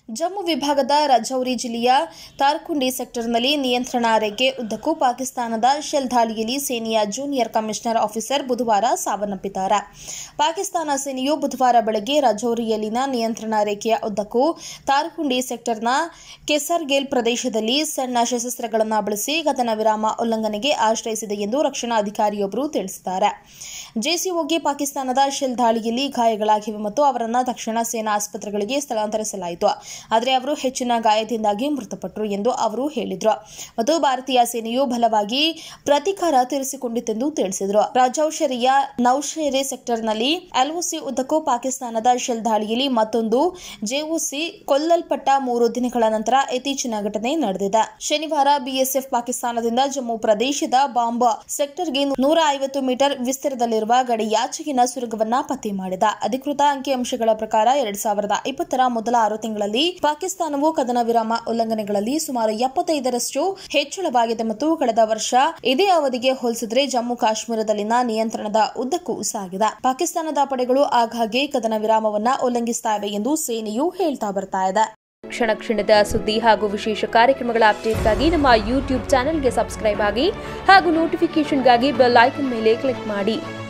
ಜಮ್ಮು ವಿಭಾಗದ ರಜೌರಿ ಜಿಲ್ಲೆಯ ತಾರ್ಕುಂಡಿ ಸೆಕ್ಟರ್ನಲ್ಲಿ ನಿಯಂತ್ರಣ ರೇಖೆ ಉದ್ದಕ್ಕೂ ಪಾಕಿಸ್ತಾನದ ಶೆಲ್ ದಾಳಿಯಲ್ಲಿ ಸೇನೆಯ ಜೂನಿಯರ್ ಕಮಿಷನರ್ ಆಫೀಸರ್ ಬುಧವಾರ ಸಾವನ್ನಪ್ಪಿದ್ದಾರೆ ಪಾಕಿಸ್ತಾನ ಸೇನೆಯು ಬುಧವಾರ ಬೆಳಗ್ಗೆ ರಜೌರಿಯಲ್ಲಿನ ನಿಯಂತ್ರಣ ರೇಖೆಯ ಉದ್ದಕ್ಕೂ ತಾರ್ಕುಂಡಿ ಸೆಕ್ಟರ್ನ ಕೆಸರ್ಗೇಲ್ ಪ್ರದೇಶದಲ್ಲಿ ಸಣ್ಣ ಶಸ್ತ್ರಾಸ್ತ್ರಗಳನ್ನು ಬಳಸಿ ಕದನ ವಿರಾಮ ಉಲ್ಲಂಘನೆಗೆ ಆಶ್ರಯಿಸಿದೆ ಎಂದು ರಕ್ಷಣಾ ಅಧಿಕಾರಿಯೊಬ್ಬರು ತಿಳಿಸಿದ್ದಾರೆ ಜೆಸಿಒಗೆ ಪಾಕಿಸ್ತಾನದ ಶೆಲ್ ದಾಳಿಯಲ್ಲಿ ಗಾಯಗಳಾಗಿವೆ ಮತ್ತು ಅವರನ್ನು ತಕ್ಷಣ ಸೇನಾ ಆಸ್ಪತ್ರೆಗಳಿಗೆ ಸ್ಥಳಾಂತರಿಸಲಾಯಿತು ಆದರೆ ಅವರು ಹೆಚ್ಚಿನ ಗಾಯದಿಂದಾಗಿ ಮೃತಪಟ್ಟರು ಎಂದು ಅವರು ಹೇಳಿದರು ಮತ್ತು ಭಾರತೀಯ ಸೇನೆಯು ಬಲವಾಗಿ ಪ್ರತೀಕಾರ ತೀರಿಸಿಕೊಂಡಿತೆಂದು ತಿಳಿಸಿದರು ರಾಜೌಷರಿಯ ನೌಶೇರೆ ಸೆಕ್ಟರ್ನಲ್ಲಿ ಎಲ್ಒಸಿ ಉದ್ದಕ್ಕೂ ಪಾಕಿಸ್ತಾನದ ಶೆಲ್ ದಾಳಿಯಲ್ಲಿ ಮತ್ತೊಂದು ಜೆಒಸಿ ಕೊಲ್ಲಲ್ಪಟ್ಟ ಮೂರು ದಿನಗಳ ನಂತರ ಇತ್ತೀಚಿನ ಘಟನೆ ನಡೆದಿದೆ ಶನಿವಾರ ಬಿಎಸ್ಎಫ್ ಪಾಕಿಸ್ತಾನದಿಂದ ಜಮ್ಮು ಪ್ರದೇಶದ ಬಾಂಬ್ ಸೆಕ್ಟರ್ಗೆ ನೂರ ಐವತ್ತು ಮೀಟರ್ ವಿಸ್ತಾರದಲ್ಲಿರುವ ಗಡಿಯಾಚೆಗಿನ ಸುರಂಗವನ್ನ ಪತ್ತೆ ಮಾಡಿದ ಅಧಿಕೃತ ಅಂಕಿಅಂಶಗಳ ಪ್ರಕಾರ ಎರಡ್ ಸಾವಿರದ ಇಪ್ಪತ್ತರ ಮೊದಲ ಆರು ತಿಂಗಳಲ್ಲಿ ಪಾಕಿಸ್ತಾನವು ಕದನ ವಿರಾಮ ಉಲ್ಲಂಘನೆಗಳಲ್ಲಿ ಸುಮಾರು ಎಪ್ಪತ್ತೈದರಷ್ಟು ಹೆಚ್ಚಳವಾಗಿದೆ ಮತ್ತು ಕಳೆದ ವರ್ಷ ಇದೇ ಅವಧಿಗೆ ಹೋಲಿಸಿದರೆ ಜಮ್ಮು ಕಾಶ್ಮೀರದಲ್ಲಿನ ನಿಯಂತ್ರಣದ ಉದ್ದಕ್ಕೂ ಸಾಗಿದೆ ಪಾಕಿಸ್ತಾನದ ಪಡೆಗಳು ಆಗಾಗ್ಗೆ ಕದನ ವಿರಾಮವನ್ನ ಉಲ್ಲಂಘಿಸ್ತಾ ಇವೆ ಎಂದು ಸೇನೆಯು ಹೇಳ್ತಾ ಬರ್ತಾ ಇದೆ ಕ್ಷಣ ಕ್ಷಣದ ಸುದ್ದಿ ಹಾಗೂ ವಿಶೇಷ ಕಾರ್ಯಕ್ರಮಗಳ ಅಪ್ಡೇಟ್ಗಾಗಿ ನಮ್ಮ ಯೂಟ್ಯೂಬ್ ಚಾನೆಲ್ಗೆ ಸಬ್ಸ್ಕ್ರೈಬ್ ಆಗಿ ಹಾಗೂ ನೋಟಿಫಿಕೇಷನ್ಗಾಗಿ ಬೆಲ್ ಐಕನ್ ಮೇಲೆ ಕ್ಲಿಕ್ ಮಾಡಿ